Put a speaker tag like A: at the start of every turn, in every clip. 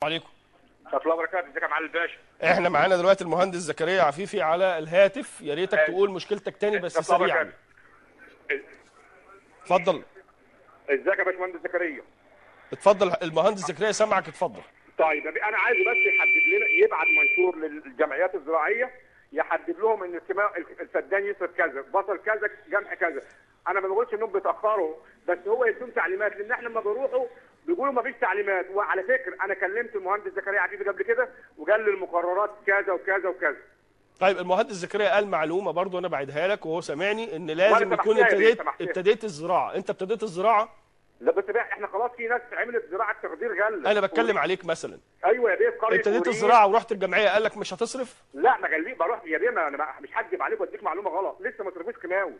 A: عليكم
B: ورحمه الله وبركاته ازيك يا معالي الباشا
A: احنا معانا دلوقتي المهندس زكريا عفيفي على الهاتف يا ريتك
B: أيوة.
A: تقول مشكلتك تاني بس
B: ورحمة الله
A: سريعا
B: وبركاته.
A: اتفضل
B: ازيك يا باشمهندس زكريا
A: اتفضل المهندس زكريا سامعك اتفضل
B: طيب انا عايزه بس يحدد لنا يبعت منشور للجمعيات الزراعيه يحدد لهم ان اجتماع الفدان يصرف كذا بصل كذا جمع كذا انا ما بقولش انهم بيتاخروا بس هو يديهم تعليمات لان احنا لما بنروحوا بيقولوا ما فيش تعليمات وعلى فكره انا كلمت المهندس زكريا عفيفي قبل كده وقال لي المقررات كذا وكذا وكذا
A: طيب المهندس زكريا قال معلومه برضو انا بعيدها لك وهو سامعني ان لازم
B: وأنا
A: يكون
B: سمحتها يا بيه،
A: ابتديت
B: سمحتها.
A: ابتديت الزراعه انت ابتديت الزراعه
B: لا بس بقى احنا خلاص في ناس عملت زراعه تخدير غله
A: انا بتكلم عليك مثلا
B: ايوه يا بيه في قريه
A: ابتديت
B: وريد.
A: الزراعه ورحت الجمعيه قال لك مش هتصرف
B: لا ما قال لي بروح يا بيه ما انا ما- مش هكذب عليك واديك معلومه غلط لسه ما صرفوش كيماوي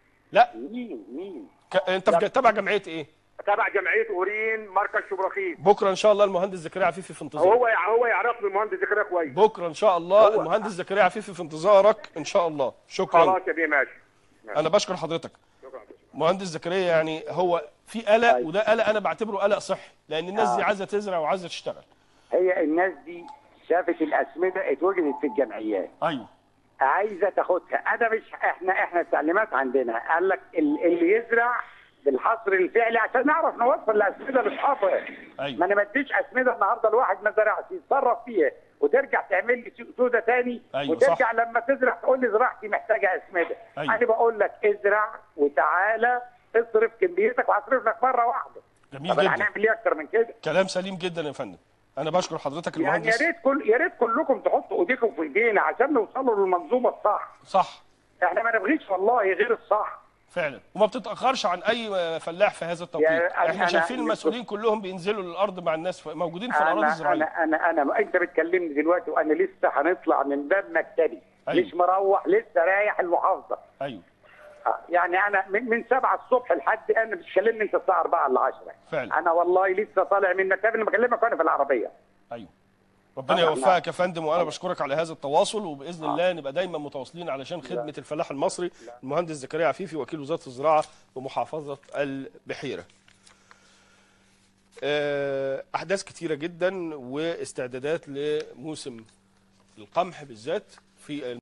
A: لا
B: مين مين
A: ك... انت في... تبع جمعيه ايه
B: تبع جمعيه اورين مركز شبرخيت
A: بكره ان شاء الله المهندس زكريا عفيفي في انتظارك
B: هو هو يعرفني المهندس زكريا كويس
A: بكره ان شاء الله
B: هو-
A: المهندس زكريا عفيفي في انتظارك ان شاء الله شكرا
B: خلاص يا بيه ماشي
A: انا بشكر حضرتك
B: شكرا
A: مهندس زكريا يعني هو في قلق وده قلق انا بعتبره قلق صحي لان الناس دي عايزه تزرع وعايزه تشتغل
C: هي الناس دي شافت الاسمده اتوجدت في الجمعيات
A: ايوه
C: عايزه تاخدها انا مش احنا احنا التعليمات عندنا قال لك ال- اللي يزرع بالحصر الفعلي عشان نعرف نوصل الاسمده لاصحابها
A: أيوة.
C: ما انا ما اديش اسمده النهارده الواحد ما زرعش يتصرف فيها وترجع تعمل لي سوق سودا تاني
A: أيوة،
C: وترجع
A: صح.
C: لما تزرع تقول لي زراعتي محتاجه اسمده
A: أيوة.
C: انا بقول لك ازرع وتعالى اصرف كميتك وهصرف لك مره واحده
A: جميل
C: طب
A: جدا.
C: هنعمل ايه اكتر من كده
A: كلام سليم جدا يا فندم انا بشكر حضرتك
C: يعني يا
A: المهندس
C: ريت كل يا ريت كلكم تحطوا ايديكم في ايدينا عشان نوصلوا للمنظومه الصح
A: صح
C: احنا ما نبغيش والله غير الصح
A: فعلا وما بتتاخرش عن اي فلاح في هذا التوقيت
C: يا- أنا-
A: احنا
C: أنا-
A: شايفين المسؤولين كلهم بينزلوا للارض مع الناس موجودين في الاراضي
C: انا
A: الزراعيه
C: انا انا انا انت بتكلمني دلوقتي وانا لسه هنطلع من باب مكتبي
A: أيوة.
C: مش مروح لسه رايح المحافظه
A: ايوه
C: آه، يعني انا من, من 7 الصبح لحد انا بتكلمني انت الساعه 4 ل 10
A: فعلا.
C: انا والله لسه طالع من مكتبي انا بكلمك وانا في العربيه
A: ايوه ربنا
C: طبعاً.
A: يوفقك يا فندم وانا بشكرك على هذا التواصل وباذن الله نبقى دايما متواصلين علشان خدمه الفلاح المصري المهندس زكريا عفيفي وكيل وزاره الزراعه بمحافظه البحيره آه، احداث كتيره جدا واستعدادات لموسم القمح بالذات في